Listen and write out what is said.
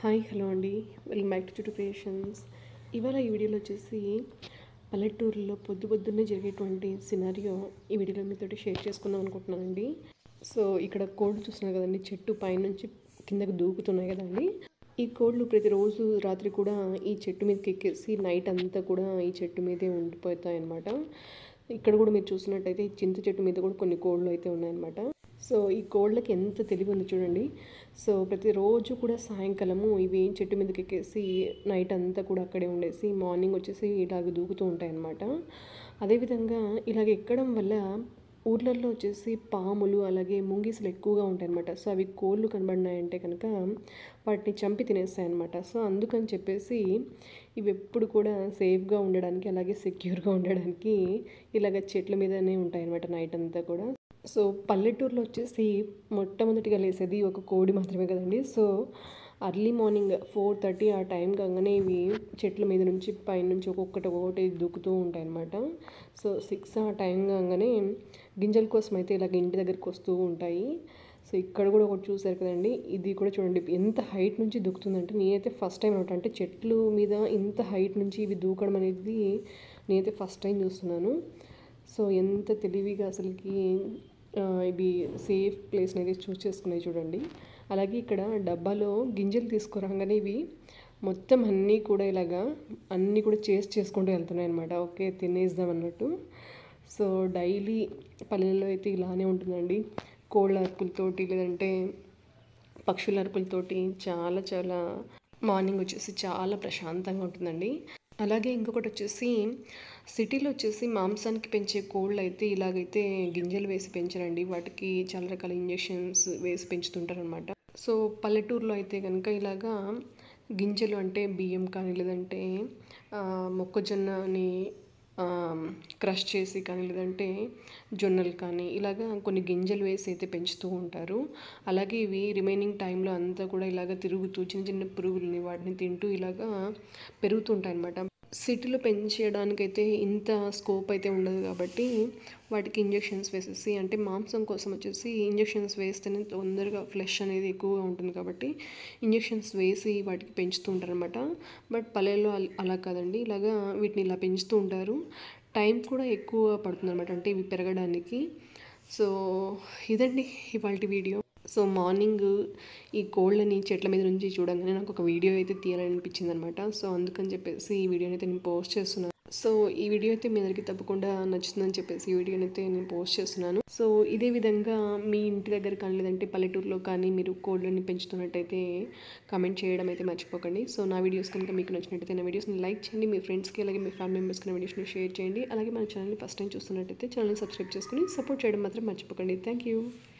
hi hello అండి welcome back to Chuttu creations ఇవాళ ఈ వీడియోలో వచ్చేసి పల్లెటూరులో పొద్దు పొద్దున్నే జరిగేటువంటి సినారియో ఈ వీడియోలో మీతోటి షేర్ చేసుకుందాం అనుకుంటున్నానండి సో ఇక్కడ కోళ్ళు చూస్తున్నారు కదండి చెట్టు పైనుంచి కిందకు దూకుతున్నాయి కదండి ఈ కోళ్ళు ప్రతిరోజు రాత్రి కూడా ఈ చెట్టు మీదకి ఎక్కేసి నైట్ అంతా కూడా ఈ చెట్టు మీదే ఉండిపోతాయి అన్నమాట ఇక్కడ కూడా మీరు చూసినట్టయితే ఈ చింత చెట్టు మీద కూడా కొన్ని కోళ్ళు అయితే ఉన్నాయన్నమాట సో ఈ కోళ్ళకి ఎంత తెలివి ఉంది చూడండి సో ప్రతిరోజు కూడా సాయంకాలము ఇవి చెట్టు మీదకి ఎక్కేసి నైట్ అంతా కూడా అక్కడే ఉండేసి మార్నింగ్ వచ్చేసి ఇలాగ దూకుతూ ఉంటాయి అన్నమాట అదేవిధంగా ఇలాగ ఎక్కడం వల్ల ఊర్లలో వచ్చేసి పాములు అలాగే ముంగిసలు ఎక్కువగా ఉంటాయి అనమాట సో అవి కోళ్ళు కనబడినాయంటే కనుక వాటిని చంపి తినేస్తాయి అనమాట సో అందుకని చెప్పేసి ఇవి ఎప్పుడు కూడా సేఫ్గా ఉండడానికి అలాగే సెక్యూర్గా ఉండడానికి ఇలాగ చెట్ల మీదనే ఉంటాయి అనమాట నైట్ అంతా కూడా సో పల్లెటూరులో వచ్చేసి మొట్టమొదటిగా లేసేది ఒక కోడి మాత్రమే కదండి so early morning four thirty ఆ టైం కాగానే ఇవి చెట్ల మీద నుంచి పైనుంచి ఒక్కొక్కటి ఒక్కొక్కటి దూకుతూ ఉంటాయి అన్నమాట సో సిక్స్ ఆ టైం కాగానే గింజల కోసం అయితే ఇలాగ ఇంటి దగ్గరికి వస్తూ ఉంటాయి సో ఇక్కడ కూడా ఒకటి చూసారు కదండి ఇది కూడా చూడండి ఎంత హైట్ నుంచి దూకుతుందంటే నేనైతే ఫస్ట్ టైం అనమాట అంటే చెట్లు మీద ఇంత హైట్ నుంచి ఇవి దూకడం అనేది నేనైతే ఫస్ట్ టైం చూస్తున్నాను సో ఎంత తెలివిగా అసలుకి ఇవి సేఫ్ ప్లేస్ని అయితే చూస్ చేసుకున్నాయి చూడండి అలాగే ఇక్కడ డబ్బాలో గింజలు తీసుకురాగానే ఇవి మొత్తం అన్నీ కూడా ఇలాగా అన్నీ కూడా చేసి చేసుకుంటూ వెళ్తున్నాయి అనమాట ఓకే తినేద్దాం అన్నట్టు సో డైలీ పల్లెల్లో అయితే ఇలానే ఉంటుందండి కోళ్ళ అరుపులతోటి లేదంటే పక్షుల అరుపులతోటి చాలా చాలా మార్నింగ్ వచ్చేసి చాలా ప్రశాంతంగా ఉంటుందండి అలాగే ఇంకొకటి వచ్చేసి సిటీలో వచ్చేసి మాంసానికి పెంచే కోళ్ళు అయితే ఇలాగైతే గింజలు వేసి పెంచరండి వాటికి చాలా రకాల ఇంజెక్షన్స్ వేసి పెంచుతుంటారు అనమాట సో పల్లెటూరులో అయితే కనుక ఇలాగా గింజలు అంటే బియ్యం కానీ లేదంటే మొక్కజొన్నని క్రష్ చేసి కానీ లేదంటే జొన్నలు కానీ ఇలాగా కొన్ని గింజలు వేసి అయితే పెంచుతూ ఉంటారు అలాగే ఇవి రిమైనింగ్ టైంలో అంతా కూడా ఇలాగ తిరుగుతూ చిన్న చిన్న పురుగుల్ని వాటిని తింటూ ఇలాగా పెరుగుతుంటాయి అన్నమాట సిటీలో పెంచడానికైతే ఇంత స్కోప్ అయితే ఉండదు కాబట్టి వాటికి ఇంజెక్షన్స్ వేసేసి అంటే మాంసం కోసం వచ్చేసి ఇంజెక్షన్స్ వేస్తేనే తొందరగా ఫ్లెష్ అనేది ఎక్కువగా ఉంటుంది కాబట్టి ఇంజెక్షన్స్ వేసి వాటికి పెంచుతూ ఉంటారు అనమాట బట్ పల్లెల్లో అలా కాదండి ఇలాగా వీటిని ఇలా పెంచుతూ ఉంటారు టైం కూడా ఎక్కువ పడుతుంది అనమాట అంటే ఇవి పెరగడానికి సో ఇదండి ఇవాళ వీడియో సో మార్నింగ్ ఈ కోళ్ళని చెట్ల మీద నుంచి చూడంగానే నాకు ఒక వీడియో అయితే తీయాలనిపించింది అనమాట సో అందుకని చెప్పేసి ఈ వీడియోని అయితే నేను పోస్ట్ చేస్తున్నాను సో ఈ వీడియో అయితే మీ అందరికీ తప్పకుండా నచ్చుతుందని చెప్పేసి ఈ వీడియోని అయితే నేను పోస్ట్ చేస్తున్నాను సో ఇదే విధంగా మీ ఇంటి దగ్గర కానీ లేదంటే పల్లెటూరులో కానీ మీరు కోళ్ళని పెంచుతున్నట్టయితే కామెంట్ చేయడం అయితే మర్చిపోకండి సో నా వీడియోస్ కనుక మీకు నచ్చినట్టయితే నా వీడియోస్ని లైక్ చేయండి మీ ఫ్రెండ్స్కి అలాగే మీ ఫ్యామిలీ మెంబర్స్కి నా వీడియోస్ని షేర్ చేయండి అలాగే మన ఛానల్ని ఫస్ట్ టైం చూస్తున్నట్టయితే ఛానల్ని సబ్స్క్రైబ్ చేసుకుని సపోర్ట్ చేయడం మాత్రం మర్చిపోకండి థ్యాంక్ యూ